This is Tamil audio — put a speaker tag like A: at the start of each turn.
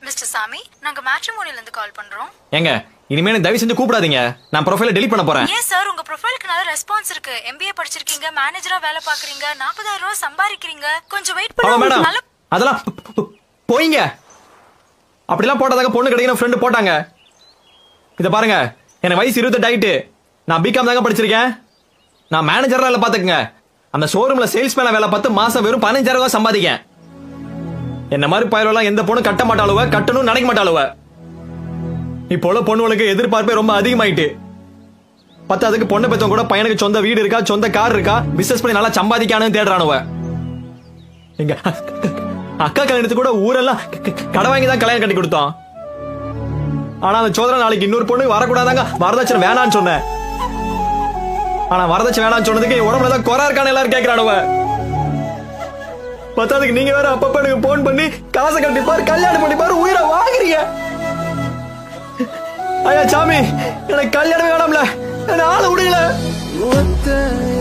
A: மிஸ்டர் சாமி நாங்க மேட்ரிமோனில இருந்து கால் பண்றோம்
B: ஏங்க இனிமே எனக்கு தயவு செஞ்சு கூப்பிடாதீங்க நான் ப்ரொஃபைல டெலிட் பண்ண போறேன்
A: ஏன் சார் உங்க ப்ரொஃபைலுக்கு நல்ல ரெஸ்பான்ஸ் இருக்கு எம்பிஏ படிச்சிருக்கீங்க மேனேஜரா வேலை பாக்குறீங்க நாற்பதாயிரம் ரூபாய் சம்பாதிக்கிறீங்க கொஞ்சம் வெயிட்
B: ஆமா
A: பண்ண
B: மேடம்
A: உங்களுக்கு நல்ல
B: அதெல்லாம் போ- போ- போயிங்க அப்படிலாம் போட்டதாக பொண்ணு கிடைக்கிற ஃப்ரெண்டு போட்டாங்க இதை பாருங்க எனக்கு வயசு இருபத்தெட்டு ஆயிட்டு நான் பிகாம் தாங்க படிச்சிருக்கேன் நான் மேனேஜர்லாம் இல்லை பார்த்துக்குங்க அந்த ஷோரூம்ல சேல்ஸ்மேனா வேலை பார்த்து மாசம் வெறும் பதினஞ்சாயிரம் ரூபாய் சம்பாதிக்கேன் என்ன மாதிரி பயலெல்லாம் எந்த பொண்ணு கட்ட மாட்டாளுவ கட்டணும் நினைக்க மாட்டாளுவ இப்போ உள்ள பொண்ணுகளுக்கு எதிர்பார்ப்பே ரொம்ப அதிகமாயிட்டு பத்தாவதுக்கு பொண்ணு பெத்தவங்க கூட பையனுக்கு சொந்த வீடு இருக்கா சொந்த கார் இருக்கா பிசினஸ் பண்ணி நல்லா சம்பாதிக்கானு தேடுறானுவ எங்க அக்கா கல்யாணத்துக்கு கூட ஊரெல்லாம் க- க- கடை வாங்கி தான் கல்யாணம் கட்டி கொடுத்தோம் ஆனா அந்த சோதனை நாளைக்கு இன்னொரு பொண்ணு வரக்கூடாதாங்க வரதட்சணை வேணான்னு சொன்னேன் ஆனா வரதட்சணை வேணாம்னு சொன்னதுக்கு என் உடம்புல தான் குறை இருக்கான்னு எல்லாரும் கேட்கிறானுவ பத்தாவதுக்கு நீங்க வேற அப்பப்ப எனக்கு போன் பண்ணி காசை கட்டிப்பாரு கல்யாணம் பண்ணிப்பாரு உயிரை வாங்குறீங்க ஐயா சாமி எனக்கு கல்யாணம் வேணாம்ல என்ன ஆளை விடுங்களேன்
C: ஒத்த